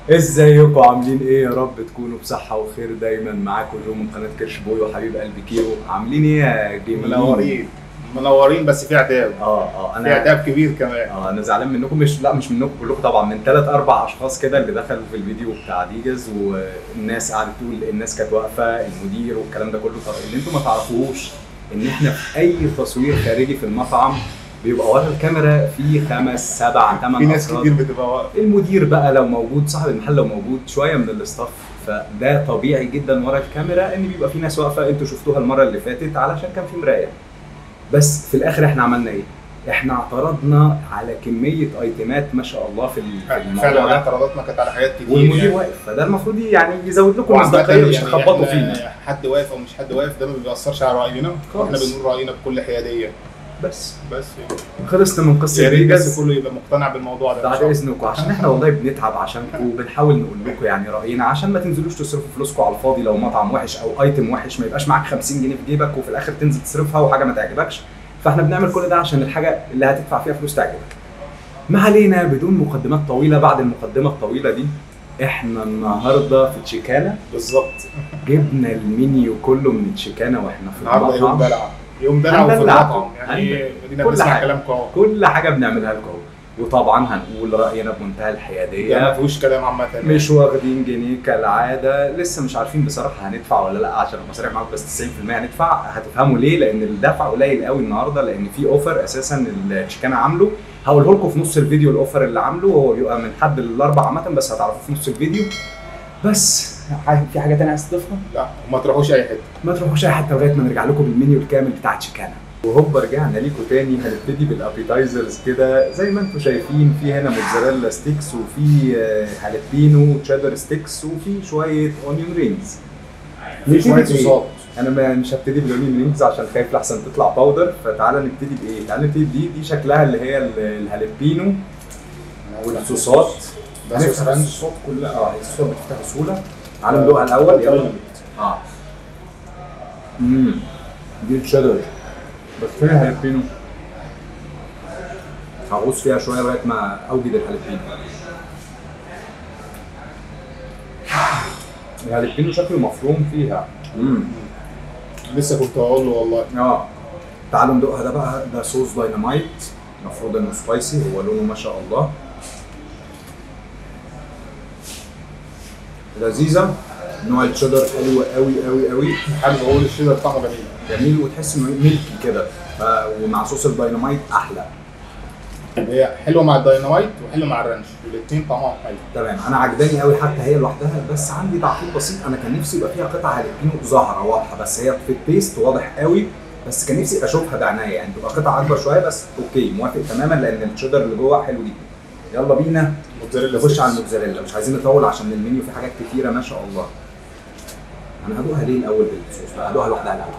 ازيكم عاملين ايه يا رب تكونوا بصحة وخير دايما معاكم جو من قناة كرش بوي وحبيب قلبي كيرو عاملين ايه يا جميلين؟ منورين منورين بس في عتاب اه اه في انا عتاب كبير كمان اه انا زعلان منكم مش لا مش منكم كلكم طبعا من ثلاث اربع اشخاص كده اللي دخلوا في الفيديو بتاع ديجز والناس قعدت تقول الناس كانت واقفه المدير والكلام ده كله طب اللي انتم ما تعرفوهوش ان احنا في اي تصوير خارجي في المطعم بيبقى ورا الكاميرا في خمس سبع ثمان في ناس كتير بتبقى واقفه المدير بقى لو موجود صاحب المحل لو موجود شويه من الاستاف فده طبيعي جدا ورا الكاميرا ان بيبقى في ناس واقفه انتوا شفتوها المره اللي فاتت علشان كان في مرايه بس في الاخر احنا عملنا ايه؟ احنا اعترضنا على كميه ايتمات ما شاء الله في ال- في الموضوع فعلا ده اعتراضاتنا كانت على حاجات كتير والمدير يعني. واقف فده المفروض يعني يزود لكم وعامة مصداقيه مش يعني تخبطوا إحنا فينا حد واقف او مش حد واقف ده ما بيأثرش على راينا واحنا خالص. بنقول راينا بكل حياديه بس بس يعني خلصنا من قصه يا ريت بس فيجاس كله يبقى مقتنع بالموضوع ده إن بعد شاء الله. اذنكم عشان احنا والله بنتعب عشانكم وبنحاول نقول لكم يعني راينا عشان ما تنزلوش تصرفوا فلوسكم على الفاضي لو مطعم وحش او ايتم وحش ما يبقاش معاك 50 جنيه في جيبك وفي الاخر تنزل تصرفها وحاجه ما تعجبكش فاحنا بنعمل كل ده عشان الحاجه اللي هتدفع فيها فلوس تعجبك ما علينا بدون مقدمات طويله بعد المقدمه الطويله دي احنا النهارده في تشيكانا بالظبط جبنا المنيو كله من تشيكانا واحنا في النهارده يوم المطعم دلع يوم دلع وفي هندلعكم. المطعم يعني هندلع. ادينا كل بنسمع حاجة. كلامكم اهو كل حاجه بنعملها لكم أهو. وطبعا هنقول راينا بمنتهى ده الحياديه ما فيهوش كلام عامه مش واخدين جنيه كالعاده لسه مش عارفين بصراحه هندفع ولا لا عشان ابقى صريح معاكم بس 90% هندفع هتفهموا ليه لان الدفع قليل قوي النهارده لان في اوفر اساسا الشيكانا عامله هقوله لكم في نص الفيديو الاوفر اللي عامله هو بيبقى من حد للاربع عامه بس هتعرفوه في نص الفيديو بس في حاجه تانية عايز تضيفها؟ لا وما تروحوش اي حته ما تروحوش اي حته لغايه ما نرجع لكم بالمنيو الكامل بتاع تشيكانا وهوبا رجعنا ليكم تاني هنبتدي بالابيتايزرز كده زي ما انتم شايفين في هنا موتزاريلا ستيكس وفي آه، هالبينو تشيدر ستيكس وفي شويه اونيون رينجز في شويه نبتدي بإيه؟ صوصات انا ما مش هبتدي بالاونيون رينجز عشان خايف لحسن تطلع باودر فتعالى نبتدي بايه؟ تعالى نبتدي دي دي شكلها اللي هي ال- الهالبينو والصوصات ده صوص هنفتح رانش الصوصات كلها اه الصوصات بتفتح بسهوله تعالى ندوقها الاول يلا اه امم دي الشيدر بس فين الهالبينو هغوص فيها شويه لغايه ما اوجد الهالبينو الهالبينو شكله مفروم فيها امم لسه كنت هقول له والله اه تعالوا ندوقها ده بقى ده صوص داينامايت المفروض انه سبايسي هو لونه ما شاء الله لذيذه نوع الشيدر حلو قوي قوي قوي حابب اقول الشيدر طعمه جميل جميل وتحس انه ميلكي كده ف- ومع صوص الداينامايت احلى هي حلوه مع الدايناميت وحلوه مع الرانش الاثنين طعمهم حلو تمام انا عجباني قوي حتى هي لوحدها بس عندي تعقيب بسيط انا كان نفسي يبقى فيها قطع هالبينو ظاهره واضحه بس هي في التيست واضح قوي بس كان نفسي اشوفها بعناية يعني تبقى قطع اكبر شويه بس اوكي موافق تماما لان الشيدر اللي جوه حلو جدا يلا بينا موتزاريلا نخش ستيكس. على الموتزاريلا مش عايزين نطول عشان المنيو فيه حاجات كتيره ما شاء الله انا هدوقها ليه الاول بالصوص لا هدوقها لوحدها الاول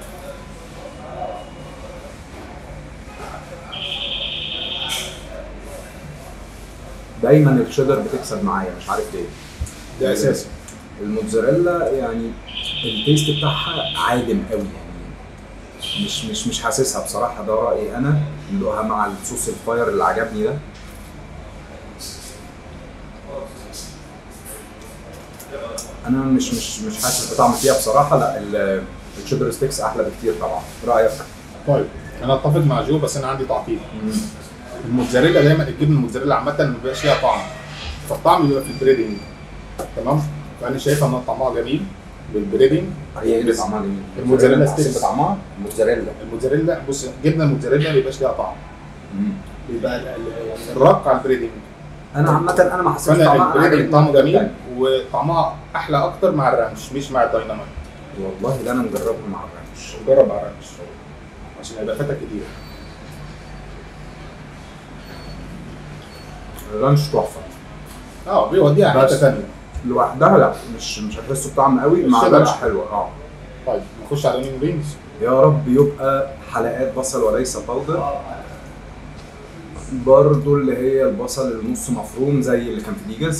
دايما الشيدر بتكسب معايا مش عارف ليه ده اساسي الموتزاريلا يعني التيست بتاعها عادم قوي يعني مش مش مش حاسسها بصراحه ده رايي انا ندوقها مع الصوص الفاير اللي عجبني ده انا مش مش مش حاسس بطعم فيها بصراحه لا ال- الشيدر ستيكس احلى بكتير طبعا رايك طيب انا اتفق مع جو بس انا عندي تعقيب الموتزاريلا دايما الجبنه الموتزاريلا عامه ما بيبقاش ليها طعم فالطعم بيبقى في البريدنج تمام فانا شايفها ان طعمها جميل بالبريدنج هي ايه اللي طعمها جميل الموتزاريلا حسيت ستيكس. بطعمها موتزاريلا الموتزاريلا بص جبنه الموتزاريلا ما بيبقاش ليها طعم بيبقى ال- ال- يعني الرق على البريدنج انا عامه انا ما حسيتش فانا طعمها أنا البريدنج عجبني. طعمه جميل وطعمها احلى اكتر مع الرانش مش مع الدايناميت والله ده انا مجربها مع الرانش جرب مع الرانش عشان هيبقى فاتك كتير الرانش تحفه اه بيوديها بس. حته ثانيه لوحدها لا مش مش هتحسوا بطعم قوي مع الشيدر الرانش أحلى. حلوه اه طيب نخش على الاونيون رينجز يا رب يبقى حلقات بصل وليس باودر برضو اللي هي البصل النص مفروم زي اللي كان في ديجز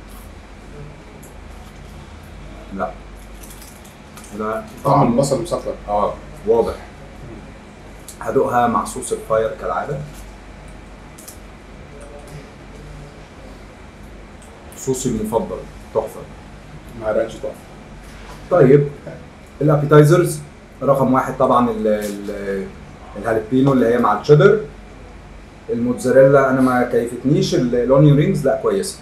لا ده طعم البصل مسكر اه واضح هدوقها مع صوص الفاير كالعاده صوصي المفضل تحفه مع رانش تحفه طيب الابيتايزرز رقم واحد طبعا ال ال الهالبينو اللي هي مع الشيدر الموتزاريلا انا ما كيفتنيش ال- الاونيون رينجز لا كويسه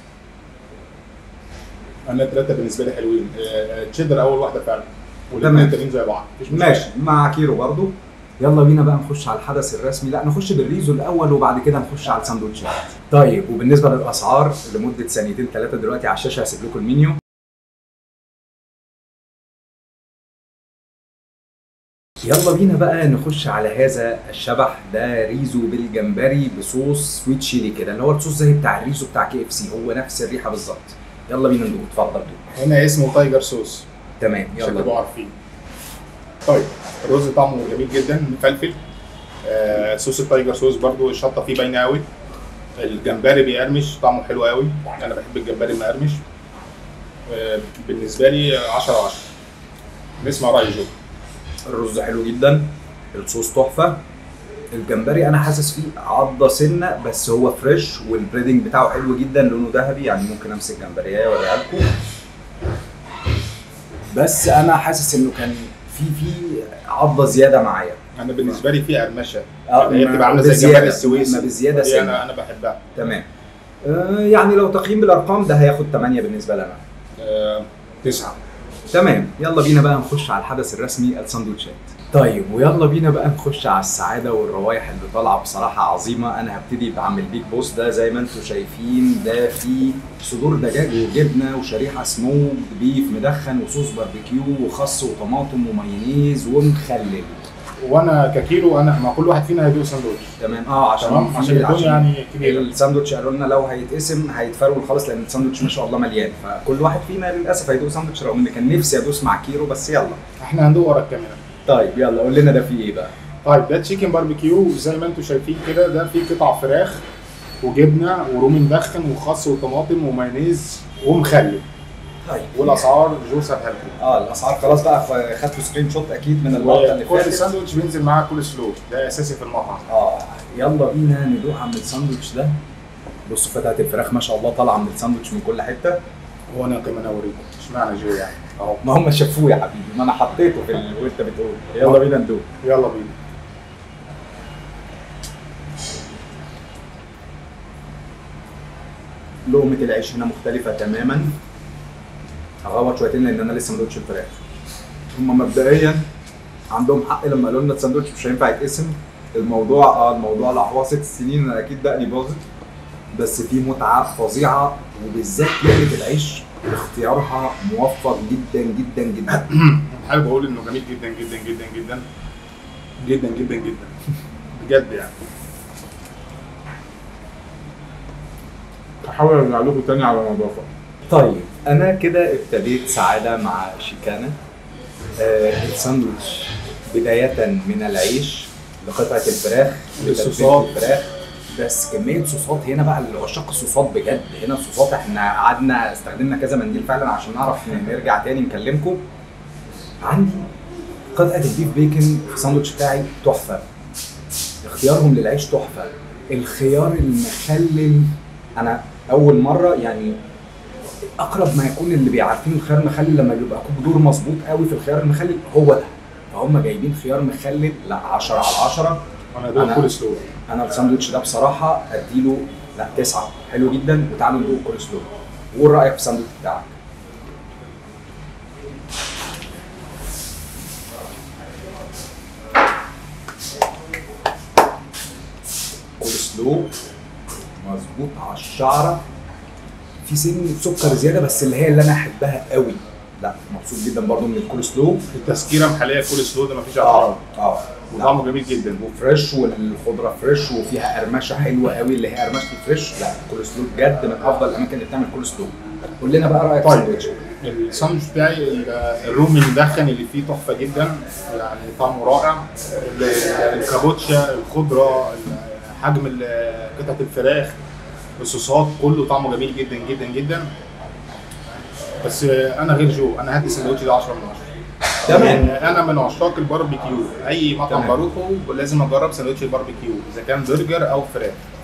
انا الثلاثه بالنسبه لي حلوين آه، آه، تشيدر اول واحده فعلا تمام. والاثنين التانيين زي بعض مفيش مشكلة. ماشي مع كيرو برضو يلا بينا بقى نخش على الحدث الرسمي لا نخش بالريزو الاول وبعد كده نخش على الساندوتشات طيب وبالنسبه للاسعار لمده ثانيتين ثلاثه دلوقتي على الشاشه هسيب لكم المنيو يلا بينا بقى نخش على هذا الشبح ده ريزو بالجمبري بصوص سويت شيلي كده اللي هو الصوص زي بتاع الريزو بتاع كي اف سي هو نفس الريحه بالظبط يلا بينا ندوق اتفضل دوق هنا اسمه تايجر صوص تمام عشان يلا تبقوا عارفين طيب الرز طعمه جميل جدا مفلفل آه صوص التايجر صوص برضو الشطه فيه باينه قوي الجمبري بيقرمش طعمه حلو قوي انا بحب الجمبري مقرمش آه بالنسبه لي 10 10 نسمع راي جو الرز حلو جدا الصوص تحفه الجمبري انا حاسس فيه عضه سنه بس هو فريش والبريدنج بتاعه حلو جدا لونه ذهبي يعني ممكن امسك جمبريه اوريها لكم بس انا حاسس انه كان في في عضه زياده معايا انا بالنسبه لي فيه قرمشه اه هي بتبقى عامله زي بزيادة، الجمبري السويسي ما بزياده دي سنه انا انا بحبها تمام آه يعني لو تقييم بالارقام ده هياخد 8 بالنسبه لنا آه تسعه تمام يلا بينا بقى نخش على الحدث الرسمي الساندوتشات طيب ويلا بينا بقى نخش على السعاده والروايح اللي طالعه بصراحه عظيمه انا هبتدي بعمل بيج بوس ده زي ما انتم شايفين ده فيه صدور دجاج وجبنه وشريحه سموك بيف مدخن وصوص باربيكيو وخس وطماطم ومايونيز ومخلل وانا ككيلو انا مع كل واحد فينا هيدوق ساندوتش تمام اه عشان تمام في- عشان الدنيا يعني كبيره الساندوتش قالوا لنا لو هيتقسم هيتفرول خالص لان الساندوتش ما شاء الله مليان فكل واحد فينا للاسف هيدوق ساندوتش رغم ان كان نفسي ادوس مع كيرو بس يلا احنا هندوق ورا الكاميرا طيب يلا قول لنا ده فيه ايه بقى طيب ده تشيكن باربيكيو زي ما انتم شايفين كده ده فيه قطع فراخ وجبنه ورومي مدخن وخس وطماطم ومايونيز ومخلل طيب والاسعار جو سابها لكم اه الاسعار خلاص بقى خ- خدتوا سكرين شوت اكيد من اللقطه اللي كل فاتت ساندوتش بينزل معاه كل سلو ده اساسي في المطعم اه يلا بينا ندوق عم الساندوتش ده بصوا فتحه الفراخ ما شاء الله طالعه من الساندوتش من كل حته وانا كمان اوريكم اشمعنى جو يعني اهو ما هم شافوه يا حبيبي ما انا حطيته في ال... وانت بتقول يلا بينا ندوق يلا بينا لقمه العيش هنا مختلفه تماما هغوط شويتين لان انا لسه ما دوقتش الفراخ هم مبدئيا عندهم حق لما قالوا لنا الساندوتش مش هينفع يتقسم الموضوع اه الموضوع لو ست سنين انا اكيد دقني باظت بس في متعه فظيعه وبالذات لقمه العيش اختيارها موفق جدا جدا جدا حابب اقول انه جميل جدا جدا جدا جدا جدا جدا جدا بجد يعني هحاول ارجع لكم تاني على النظافه طيب انا كده ابتديت سعاده مع شيكانا آه الساندوتش بدايه من العيش لقطعه الفراخ للصوصات. لتتبيلة الفراخ بس كميه صوصات هنا بقى اللي عشاق الصوصات بجد هنا الصوصات احنا قعدنا استخدمنا كذا منديل فعلا عشان نعرف نرجع تاني نكلمكم عندي قطعه البيف بيكن في الساندوتش بتاعي تحفه اختيارهم للعيش تحفه الخيار المخلل انا اول مره يعني اقرب ما يكون اللي بيعرفين الخيار المخلل لما بيبقى قدور مظبوط قوي في الخيار المخلل هو ده فهم جايبين خيار مخلل لا 10 على 10 انا دوق أنا- كل سلو انا الساندوتش ده بصراحه اديله لا تسعه حلو جدا وتعالوا ندوق كل سلو وقول رايك في الساندوتش بتاعك كل سلو مظبوط على الشعره في سن سكر زياده بس اللي هي اللي انا احبها قوي لا مبسوط جدا برضو من الكول سلو التسكيره محليه كل سلو ده مفيش اه اعتراض اه وطعمه جميل جدا وفريش والخضره فريش وفيها قرمشه حلوه قوي اللي هي قرمشه الفريش لا كول سلو بجد من افضل الاماكن اللي بتعمل كول سلو قول لنا بقى رايك في طيب. الساندوتش الساندوتش بتاعي ال- الرومي المدخن اللي فيه تحفه جدا يعني طعمه رائع ال- الكابوتشا الخضره ال- حجم ال- قطعه الفراخ الصوصات كله طعمه جميل جدا جدا جدا بس انا غير جو انا هدي الساندوتش ده 10 من 10 تمام. يعني انا من عشاق الباربيكيو اي مطعم تمام. بروحه لازم اجرب ساندوتش الباربيكيو اذا كان برجر او فراخ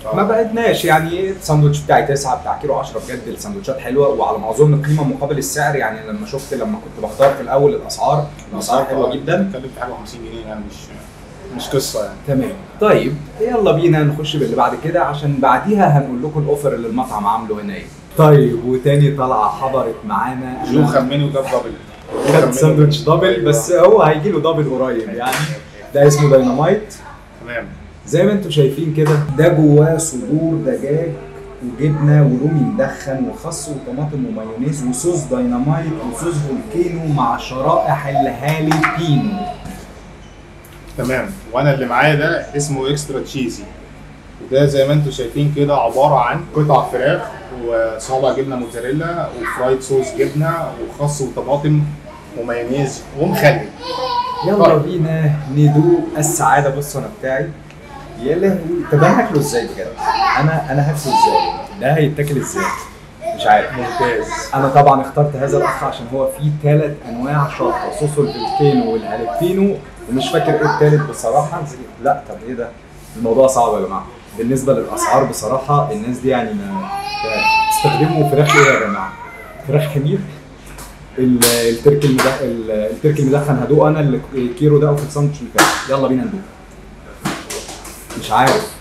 آه. ما بقتناش يعني الساندوتش بتاعي 9 بتاع كيلو 10 بجد الساندوتشات حلوه وعلى ما اظن القيمه مقابل السعر يعني لما شفت لما كنت بختار في الاول الاسعار الاسعار حلوه جدا بنتكلم في حاجه 50 جنيه يعني مش مش قصه يعني تمام طيب يلا بينا نخش باللي بعد كده عشان بعديها هنقول لكم الاوفر اللي المطعم عامله هنا ايه طيب وتاني طلعه حضرت معانا جو خمنه ده بدبل خد ساندوتش دبل بس هو هيجي له دبل قريب يعني ده اسمه داينامايت تمام زي ما انتم شايفين كده ده جواه صدور دجاج وجبنه ورومي مدخن وخس وطماطم ومايونيز وصوص داينامايت وصوص فولكينو مع شرائح الهاليبينو تمام وانا اللي معايا ده اسمه اكسترا تشيزي وده زي ما انتم شايفين كده عباره عن قطع فراخ وصابع جبنه موتزاريلا وفرايد صوص جبنه وخس وطماطم ومايونيز ومخلل يلا طيب. بينا ندوق السعاده بص انا بتاعي يا لهوي طب انا هاكله ازاي بجد؟ انا انا هاكله ازاي؟ ده هيتاكل ازاي؟ مش عارف ممتاز انا طبعا اخترت هذا الاخ عشان هو فيه ثلاث انواع شطه صوص الفولكينو والهاليبينو ومش فاكر ايه الثالث بصراحه لا طب ايه ده الموضوع صعب يا جماعه بالنسبه للاسعار بصراحه الناس دي يعني ما تستخدموا فراخ ايه يا جماعه فراخ حمير ال- الترك المدخن الترك المدخن هدوق انا اللي الكيلو ده في الساندوتش اللي فات يلا بينا ندوق مش عارف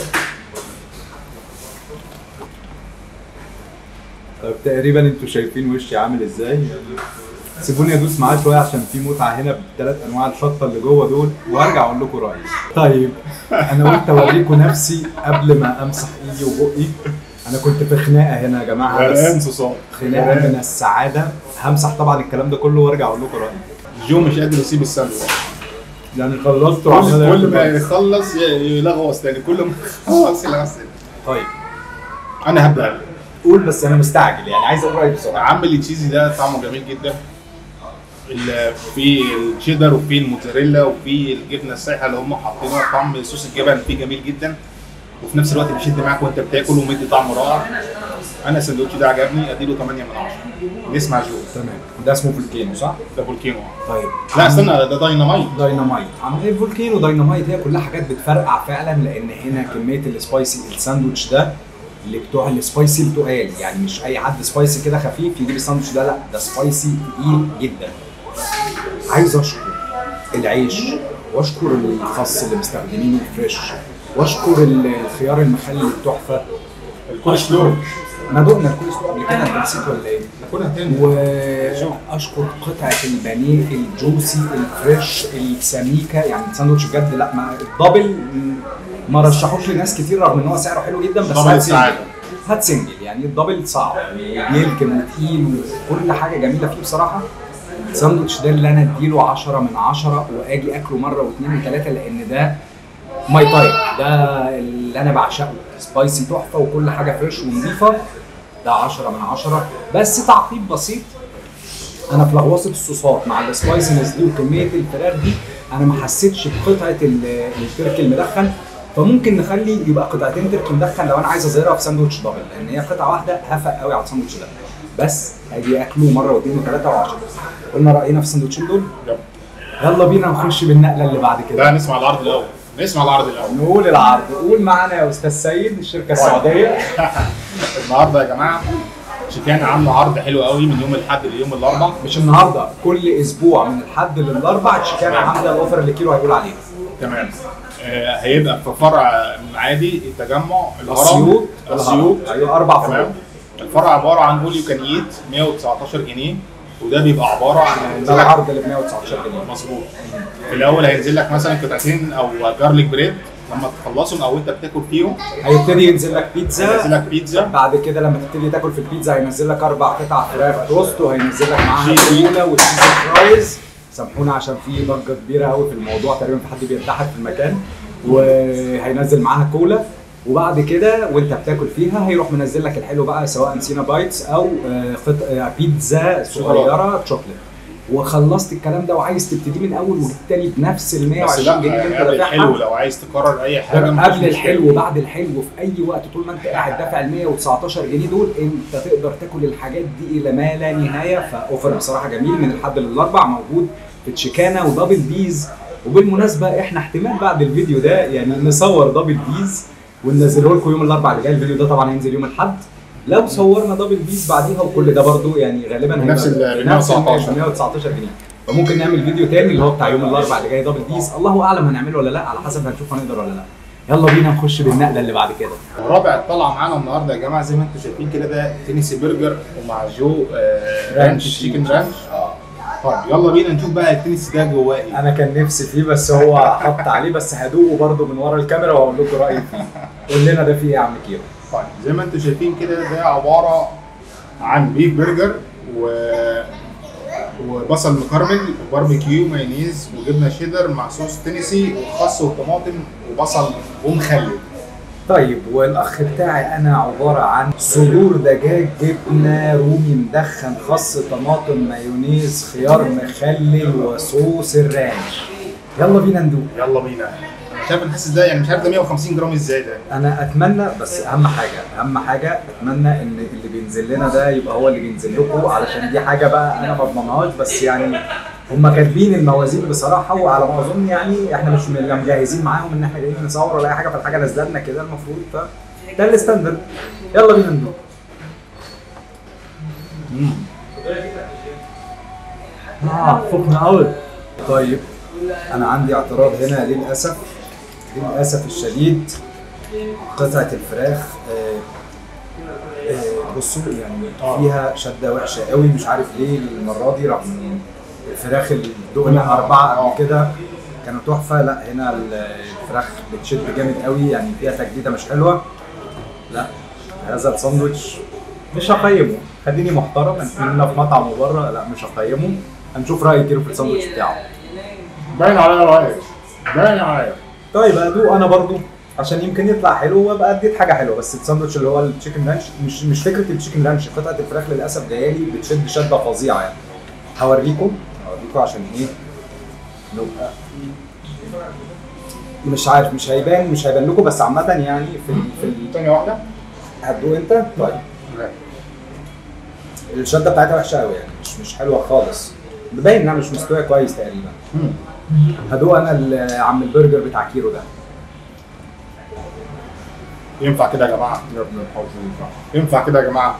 طب تقريبا انتوا شايفين وشي عامل ازاي سيبوني ادوس معاه شويه عشان في متعه هنا بثلاث انواع الشطه اللي جوه دول وارجع اقول لكم رايي طيب انا قلت اوريكم نفسي قبل ما امسح ايدي وبقي انا كنت في خناقه هنا يا جماعه غرقان بس صوصات خناقه من السعاده همسح طبعا الكلام ده كله وارجع اقول لكم رايي جو مش قادر يسيب الساندوتش يعني خلصت كل, وعمال كل ما آكل. يخلص ي- يلغوص تاني كل ما يخلص يلغوص تاني طيب انا هبدا قول بس انا مستعجل يعني عايز اقول رايي بسرعه عم التشيزي ده طعمه جميل جدا ال- في الشيدر وفي الموتزاريلا وفي الجبنه السايحه اللي هم حاطينها طعم صوص الجبن فيه جميل جدا وفي نفس الوقت بيشد معاك وانت بتاكل ومدي طعم رائع انا السندوتش ده عجبني اديله 8 من 10 نسمع جو تمام ده اسمه فولكينو صح؟ ده فولكينو طيب لا استنى ده دايناميت داينامايت عم ايه فولكينو داينامايت هي كلها حاجات بتفرقع فعلا لان هنا كميه السبايسي الساندوتش ده اللي بتوع السبايسي التقال يعني مش اي حد سبايسي كده خفيف يجيب الساندوتش ده لا ده سبايسي تقيل جدا عايز اشكر العيش واشكر الخس اللي مستخدمينه فريش واشكر الخيار المخلي التحفه الكول سلو ما دقنا الكول سلو قبل كده انت نسيت ولا ايه؟ ناكلها تاني واشكر قطعه البانيه الجوسي الفريش السميكه يعني الساندوتش بجد لا ما الدبل ما رشحوش لناس كتير رغم ان هو سعره حلو جدا بس دبل هات السعادة. سنجل هات سنجل يعني الدبل صعب بيلكم وتقيل وكل حاجه جميله فيه بصراحه الساندوتش ده اللي انا اديله 10 من 10 واجي اكله مره واثنين وثلاثه لان ده ماي تايب ده اللي انا بعشقه سبايسي تحفه وكل حاجه فريش ونظيفه ده 10 من 10 بس تعقيب بسيط انا في لغوصه الصوصات مع السبايسنس دي وكميه الفراخ دي انا ما حسيتش بقطعه ال- التركي المدخن فممكن نخلي يبقى قطعتين تركي مدخن لو انا عايز اظهرها في ساندوتش دبل لان هي قطعه واحده هفق قوي على الساندوتش ده بس اجي اكله مره واثنين وثلاثه وعشرة قلنا راينا في الساندوتشين دول يلا. يلا بينا نخش بالنقله اللي بعد كده لا نسمع العرض الاول نسمع العرض الاول نقول العرض قول معانا يا استاذ سيد الشركه السعوديه النهارده يا جماعه شيكان عامله عرض حلو قوي من يوم الاحد ليوم الاربعاء مش النهارده كل اسبوع من الحد للاربع شيكانا عامله الاوفر اللي كيلو هيقول عليه تمام آه هيبقى في فرع معادي التجمع الهرم اسيوط اسيوط ايوه اربع تمام فروع الفرع عباره عن اول يو كان ايت 119 جنيه وده بيبقى عباره عن ده العرض اللي ب 119 جنيه مظبوط في الاول هينزل لك مثلا قطعتين او جارليك بريد لما تخلصهم او انت بتاكل فيهم هيبتدي ينزل لك هينزل بيتزا لك بيتزا بعد كده لما تبتدي تاكل في البيتزا هينزل لك اربع قطع فراخ توست وهينزل لك معاها شيز. كولا وتشيز فرايز سامحونا عشان في ضجه كبيره قوي في الموضوع تقريبا في حد بيرتحل في المكان وهينزل معاها كولا وبعد كده وانت بتاكل فيها هيروح منزل لك الحلو بقى سواء سينا بايتس او آه، قط... آه، بيتزا صغيره شوكليت وخلصت الكلام ده وعايز تبتدي من اول وبالتالي بنفس ال بس 120 لا جنيه اللي انت قبل الحلو دافعها لو عايز تكرر اي حاجه ده مفيش قبل مشكلة. الحلو وبعد الحلو في اي وقت طول ما انت قاعد دافع ال 119 جنيه دول انت تقدر تاكل الحاجات دي الى ما لا نهايه فاوفر بصراحه جميل من الحد للاربع موجود في تشيكانا ودبل بيز وبالمناسبه احنا احتمال بعد الفيديو ده يعني نصور دبل بيز وننزله لكم يوم الاربعاء اللي جاي الفيديو ده طبعا هينزل يوم الاحد لو صورنا دبل بيس بعديها وكل ده برضو يعني غالبا بنفس هيبقى ال- بنفس ال 119. 119 جنيه فممكن نعمل فيديو تاني اللي هو بتاع يوم الاربعاء اللي جاي دبل بيس الله اعلم هنعمله ولا لا على حسب هنشوف هنقدر ولا لا يلا بينا نخش بالنقله اللي بعد كده رابع طلعه معانا النهارده يا جماعه زي ما انتم شايفين كده ده تينيسي برجر ومع جو آه رانش رانش تشيكن رانش طيب يلا بينا نشوف بقى التينيسي ده جواه ايه انا كان نفسي فيه بس هو حط عليه بس هدوقه برضو من ورا الكاميرا واقول لكم رايي فيه قول لنا ده فيه ايه يا عم كيرو طيب زي ما انتم شايفين كده ده عباره عن بيف برجر و وبصل مكرمل وباربيكيو مايونيز وجبنه شيدر مع صوص تينيسي وخس وطماطم وبصل ومخلل طيب والاخ بتاعي انا عباره عن صدور دجاج جبنه رومي مدخن خس طماطم مايونيز خيار مخلل وصوص الرانش يلا بينا ندوق يلا بينا انا شايف الحس ده يعني مش عارف ده 150 جرام ازاي ده انا اتمنى بس اهم حاجه اهم حاجه اتمنى ان اللي بينزل لنا ده يبقى هو اللي بينزل لكم علشان دي حاجه بقى انا ما اضمنهاش بس يعني هم كاتبين الموازين بصراحه وعلى ما اظن يعني احنا مش من- مجهزين معاهم ان احنا جايين نصور ولا اي حاجه فالحاجه نازله لنا كده المفروض ف ده الستاندرد يلا بينا ندوق مم. اه فخم قوي طيب انا عندي اعتراض هنا للاسف للاسف الشديد قطعه الفراخ آه، آه، بصوا يعني فيها شده وحشه قوي مش عارف ليه المره دي رغم إن الفراخ اللي دقنا اربعه قبل كده كانوا تحفه لا هنا الفراخ بتشد جامد قوي يعني فيها تجديده مش حلوه لا هذا الساندوتش مش هقيمه خليني محترم اننا في مطعم وبره لا مش هقيمه هنشوف راي كيلو في الساندوتش بتاعه باين عليا رايك باين عليا طيب ادوق انا برضو عشان يمكن يطلع حلو وابقى اديت حاجه حلوه بس الساندوتش اللي هو التشيكن رانش مش مش فكره التشيكن رانش قطعه الفراخ للاسف جايه لي بتشد شده فظيعه يعني هوريكم هوريكم عشان ايه نبقى مش عارف مش هيبان مش هيبان لكم بس عامه يعني في ال في ال ثانيه واحده هتدوق انت طيب لا الشده بتاعتها وحشه قوي يعني مش مش حلوه خالص باين انها مش مستويه كويس تقريبا مم. هدوق انا ال- عم البرجر بتاع كيرو ده ينفع كده يا جماعه ينفع كده يا جماعه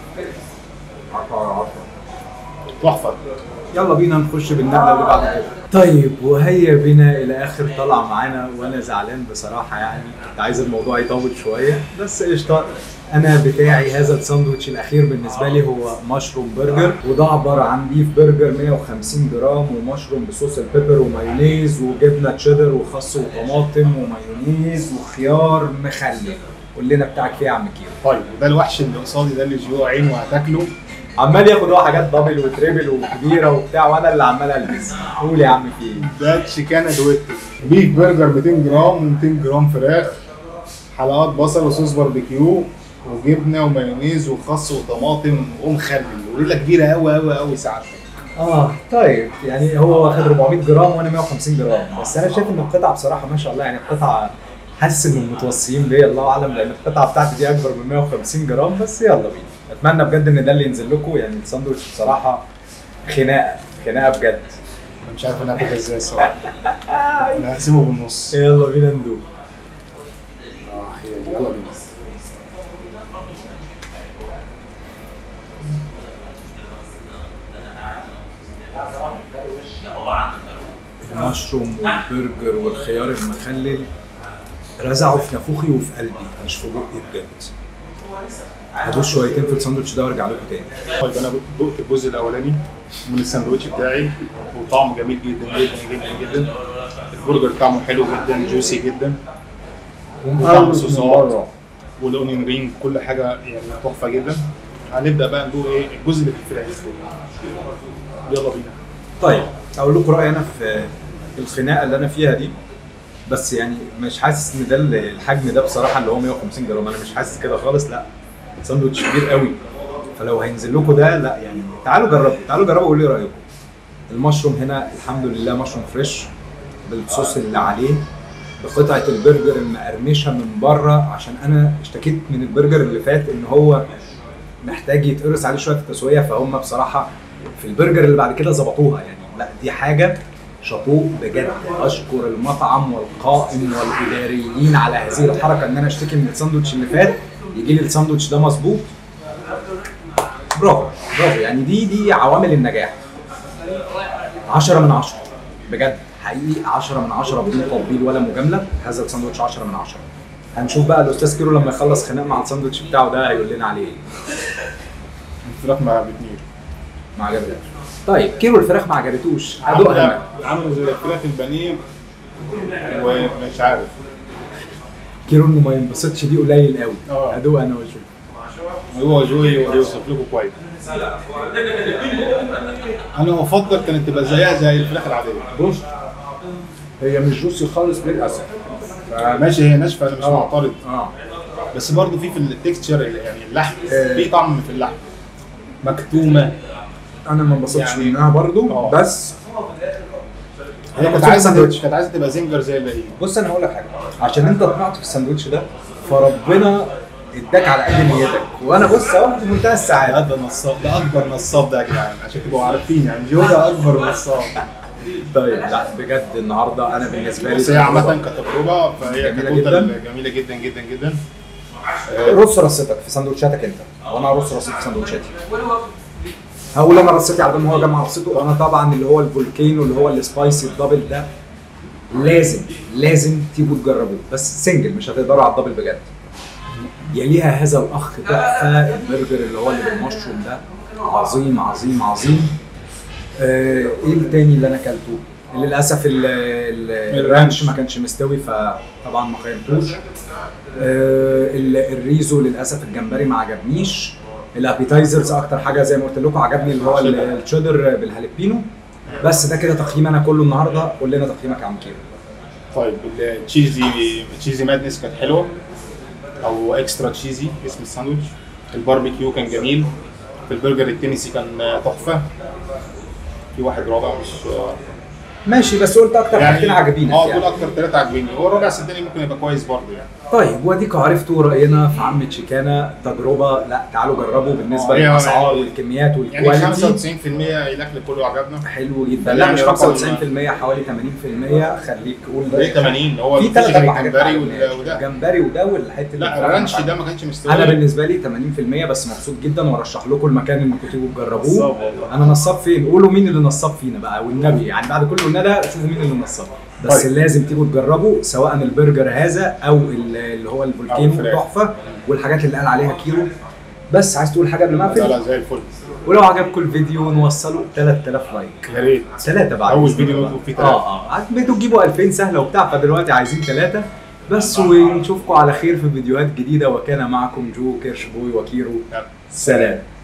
تحفه يلا بينا نخش بالنقله اللي بعد كده طيب وهيا بنا الى اخر طلعه معانا وانا زعلان بصراحه يعني كنت عايز الموضوع يطول شويه بس قشطه انا بتاعي هذا الساندوتش الاخير بالنسبه لي هو مشروم برجر وده عباره عن بيف برجر 150 جرام ومشروم بصوص البيبر ومايونيز وجبنه تشيدر وخس وطماطم ومايونيز وخيار مخلل قول لنا بتاعك فيه يا عم كيرو طيب وده الوحش اللي قصادي ده اللي جوه عينه هتاكله عمال ياخد هو حاجات دبل وتريبل وكبيره وبتاع وانا اللي عمال البس قول يا عم في ايه ده تشيكانا دويتو بيف برجر 200 جرام و200 جرام فراخ حلقات بصل وصوص باربيكيو وجبنه ومايونيز وخس وطماطم ومخلل وليله كبيره قوي قوي قوي ساعتها اه طيب يعني هو واخد 400 جرام وانا 150 جرام بس انا شايف ان القطعه بصراحه ما شاء الله يعني القطعه حاسس انهم متوصيين بيا الله اعلم لان القطعه بتاعتي دي اكبر من 150 جرام بس يلا بينا اتمنى بجد ان ده اللي ينزل لكم يعني الساندوتش بصراحه خناقه خناقه بجد انا مش عارف انا هاكلها ازاي الصراحه انا هقسمه بالنص يلا بينا ندوق اه هي دي يلا بينا المشروم والبرجر والخيار المخلل رزعوا في نافوخي وفي قلبي مش في بقي بجد هدوس شويتين في الساندوتش ده وارجع لكم تاني طيب انا دقت الجزء الاولاني من الساندوتش بتاعي وطعمه جميل جدا جدا جدا جدا البرجر طعمه حلو جدا جوسي جدا وطعم الصوصات والاونيون رينج كل حاجه يعني تحفه جدا هنبدا بقى ندوق ايه الجزء اللي في الفراخ يلا بينا طيب اقول لكم رايي انا في الخناقه اللي انا فيها دي بس يعني مش حاسس ان ده الحجم ده بصراحه اللي هو 150 جرام انا مش حاسس كده خالص لا ساندوتش كبير قوي فلو هينزل لكم ده لا يعني تعالوا جربوا تعالوا جربوا وقولوا لي رايكم المشروم هنا الحمد لله مشروم فريش بالصوص اللي عليه بقطعه البرجر المقرمشه من بره عشان انا اشتكيت من البرجر اللي فات ان هو محتاج يتقرص عليه شويه في التسويه فهم بصراحه في البرجر اللي بعد كده ظبطوها يعني لا دي حاجه شابوه بجد اشكر المطعم والقائم والاداريين على هذه الحركه ان انا اشتكي من الساندوتش اللي فات يجي لي الساندوتش ده مظبوط برافو برافو يعني دي دي عوامل النجاح 10 من 10 بجد حقيقي 10 من 10 بدون تطبيل ولا مجامله هذا الساندوتش 10 من 10 هنشوف بقى الاستاذ كيرو لما يخلص خناق مع الساندوتش بتاعه ده هيقول لنا عليه ايه الفراخ ما عجبتنيش ما عجبتوش طيب كيلو الفراخ ما عجبتوش ادوقها عامله عامله زي الفراخ البانيه ومش عارف كيلو انه ما ينبسطش دي قليل قوي اه. ادوق انا واشوف هو جوي ويوصف لكم كويس انا افضل كانت تبقى زيها زي الفراخ العاديه بص هي مش جوسي خالص للاسف ماشي هي ناشفه انا مش اه. معترض اه بس برضه في في التكستشر يعني اللحم آه. في طعم في اللحم مكتومه انا ما انبسطتش يعني- منها برضو اه. بس هي كانت مبسوط عايزه بالساندوتش. كانت عايزه تبقى زنجر زي الباقيين بص انا هقول لك حاجه عشان انت طمعت في الساندوتش ده فربنا اداك على قد نيتك وانا بص اهو في منتهى السعاده ده نصاب ده اكبر نصاب ده يا جدعان عشان تبقوا عارفين يعني جو ده اكبر نصاب طيب لا بجد النهارده انا بالنسبه لي بس هي عامه كتجربه فهي جميلة كتوتال جدا. جميله جدا جدا جدا رص رصتك في سندوتشاتك انت وانا ارص رصيت في سندوتشاتي هقول انا رصيتي على ما هو جمع رصيته انا طبعا اللي هو الفولكينو اللي هو السبايسي الدبل ده لازم لازم تيجوا تجربوه بس سنجل مش هتقدروا على الدبل بجد يليها هذا الاخ تحفه البرجر اللي هو اللي بالمشروم ده عظيم عظيم عظيم آه ايه التاني اللي انا اكلته للاسف ال- ال- الرانش ما كانش مستوي فطبعا ما خيرتوش آه، ال- الريزو للاسف الجمبري ما عجبنيش الابيتايزرز اكتر حاجه زي ما قلت لكم عجبني اللي هو ال- التشيدر بالهاليبينو بس ده كده تقييم انا كله النهارده قول لنا تقييمك يا عم كيرو طيب التشيزي تشيزي مادنس كانت حلوه او اكسترا تشيزي اسم الساندوتش الباربيكيو كان جميل في البرجر التنسي كان تحفه في واحد رابع مش ماشي بس قلت اكتر حاجتين عاجبينك اه دول يعني اكتر ثلاثه عاجبيني هو الرابع صدقني ممكن يبقى كويس برضه يعني طيب واديكوا عرفتوا راينا في عم تشيكانا تجربه لا تعالوا جربوا بالنسبه آه، هي- للاسعار والكميات يعني والكواليتي 95% الاكل كله عجبنا حلو جدا يعني لا مش رقم- 95% حوالي 80% خليك قول ليه 80 هو في مفيش ثلاث غير اربع حاجات الجمبري عجبني. وده وده الجمبري وده والحته لا الفراخ الرانش ما ده ما كانش مستوي انا بالنسبه لي 80% بس مبسوط جدا وارشح لكم المكان انكم تيجوا نصاب تجربوه والله. انا نصاب فين قولوا مين اللي نصاب فينا بقى والنبي يعني بعد كل قلنا ده شوفوا مين اللي نصاب بس طيب. لازم تيجوا تجربوا سواء البرجر هذا او ال- اللي هو الفولكينو الفراخ. تحفه والحاجات اللي قال عليها كيلو بس عايز تقول حاجه قبل ما لا اقفل لا زي الفل ولو عجبكم الفيديو نوصله 3000 لايك يا ريت ثلاثة بعد أول إذن فيديو الله. نطلب فيه تلاتة. اه اه بيتوا تجيبوا 2000 سهلة وبتاع فدلوقتي عايزين ثلاثة بس ونشوفكم على خير في فيديوهات جديدة وكان معكم جو كيرش بوي وكيرو يلا. سلام